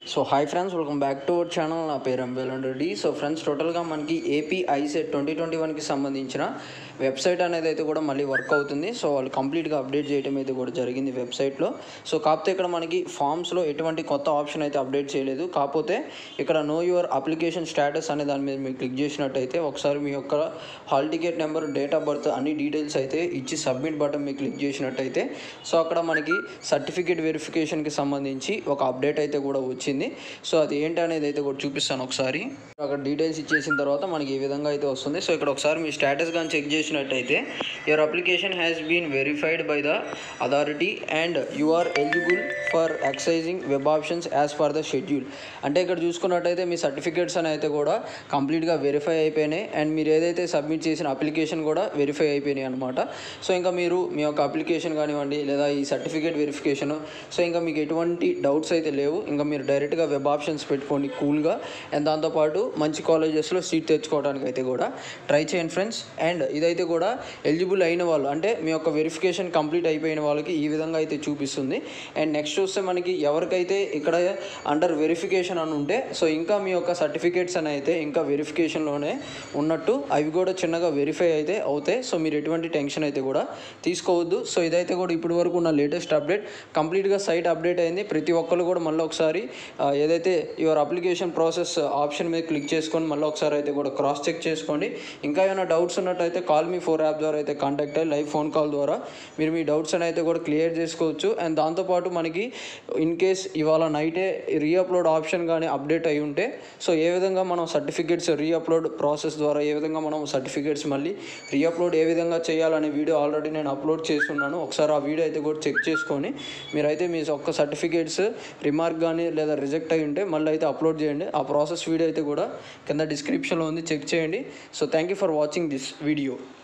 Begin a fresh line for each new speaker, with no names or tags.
so hi friends welcome back to our channel నా పేరు అంబేలన్ Reddy so friends టోటల్గా మనకి ఏపీ ఐసెట్ ట్వంటీ ట్వంటీ వన్కి సంబంధించిన వెబ్సైట్ అనేది అయితే కూడా మళ్ళీ వర్క్ అవుతుంది సో వాళ్ళు కంప్లీట్గా అప్డేట్ చేయడం అయితే కూడా జరిగింది వెబ్సైట్లో సో కాకపోతే ఇక్కడ మనకి ఫామ్స్లో ఎటువంటి కొత్త ఆప్షన్ అయితే అప్డేట్ చేయలేదు కాకపోతే ఇక్కడ నో యువర్ అప్లికేషన్ స్టేటస్ అనే దాని మీద మీరు క్లిక్ చేసినట్టయితే ఒకసారి మీ యొక్క hall ticket number date of birth అన్ని డీటెయిల్స్ అయితే ఇచ్చి సబ్మిట్ బటన్ మీరు క్లిక్ చేసినట్టయితే సో అక్కడ మనకి సర్టిఫికేట్ వెరిఫికేషన్కి సంబంధించి ఒక అప్డేట్ అయితే కూడా వచ్చింది సో అది ఏంటి అనేది అయితే కూడా చూపిస్తాను ఒకసారి అక్కడ డీటెయిల్స్ ఇచ్చేసిన తర్వాత మనకి ఈ విధంగా అయితే వస్తుంది సో ఇక్కడ ఒకసారి మీ స్టేటస్ కానీ చెక్ చేసినట్టయితే your application has been verified by the authority and you are eligible for exercising web options as per the schedule అంటే ఇక్కడ చూసుకున్నట్టయితే మీ సర్టిఫికేట్స్ అని అయితే కూడా కంప్లీట్గా వెరిఫై అయిపోయినాయి అండ్ మీరు ఏదైతే సబ్మిట్ చేసిన అప్లికేషన్ కూడా వెరిఫై అయిపోయినాయి అనమాట సో ఇంకా మీరు మీ యొక్క అప్లికేషన్ కానివ్వండి లేదా ఈ సర్టిఫికేట్ వెరిఫికేషన్ సో ఇంకా మీకు ఎటువంటి డౌట్స్ అయితే లేవు ఇంకా మీరు డైరెక్ట్గా వెబ్ ఆప్షన్స్ పెట్టుకోండి కూల్గా అండ్ దాంతోపాటు మంచి కాలేజెస్లో సీట్ తెచ్చుకోవడానికి అయితే కూడా ట్రై చేయండి ఫ్రెండ్స్ అండ్ ఇదైతే కూడా ఎలిజిబుల్ అయిన వాళ్ళు అంటే మీ యొక్క వెరిఫికేషన్ కంప్లీట్ అయిపోయిన వాళ్ళకి ఈ విధంగా అయితే చూపిస్తుంది అండ్ నెక్స్ట్ చూస్తే మనకి ఎవరికైతే ఇక్కడ అండర్ వెరిఫికేషన్ అని ఉంటే సో ఇంకా మీ యొక్క సర్టిఫికేట్స్ అని అయితే ఇంకా వెరిఫికేషన్లోనే ఉన్నట్టు అవి కూడా చిన్నగా వెరిఫై అయితే అవుతాయి సో మీరు ఎటువంటి టెన్షన్ అయితే కూడా తీసుకోవద్దు సో ఇదైతే కూడా ఇప్పటి వరకు ఉన్న లేటెస్ట్ అప్డేట్ కంప్లీట్గా సైట్ అప్డేట్ అయింది ప్రతి ఒక్కరు కూడా మళ్ళీ ఒకసారి ఆ, ఏదైతే యువర్ అప్లికేషన్ ప్రాసెస్ ఆప్షన్ మీద క్లిక్ చేసుకొని మళ్ళీ ఒకసారి అయితే కూడా క్రాస్ చెక్ చేసుకోండి ఇంకా ఏమైనా డౌట్స్ ఉన్నట్టయితే కాల్ మీ ఫోర్ యాప్ ద్వారా అయితే కాంటాక్ట్ అయ్యి లైవ్ ఫోన్ కాల్ ద్వారా మీరు మీ డౌట్స్ అని అయితే కూడా క్లియర్ చేసుకోవచ్చు అండ్ దాంతోపాటు మనకి ఇన్ కేస్ ఇవాళ నైటే రీఅప్లోడ్ ఆప్షన్ కానీ అప్డేట్ అయి ఉంటే సో ఏ విధంగా మనం సర్టిఫికేట్స్ రీఅప్లోడ్ ప్రాసెస్ ద్వారా ఏ విధంగా మనం సర్టిఫికేట్స్ మళ్ళీ రీఅప్లోడ్ ఏ విధంగా చేయాలనే వీడియో ఆల్రెడీ నేను అప్లోడ్ చేస్తున్నాను ఒకసారి ఆ వీడియో అయితే కూడా చెక్ చేసుకొని మీరైతే మీ ఒక్క సర్టిఫికేట్స్ రిమార్క్ కానీ లేదా రిజెక్ట్ అయి ఉంటే మళ్ళీ అయితే అప్లోడ్ చేయండి ఆ ప్రాసెస్ వీడియో అయితే కూడా కింద డిస్క్రిప్షన్లో ఉంది చెక్ చేయండి so thank you for watching this video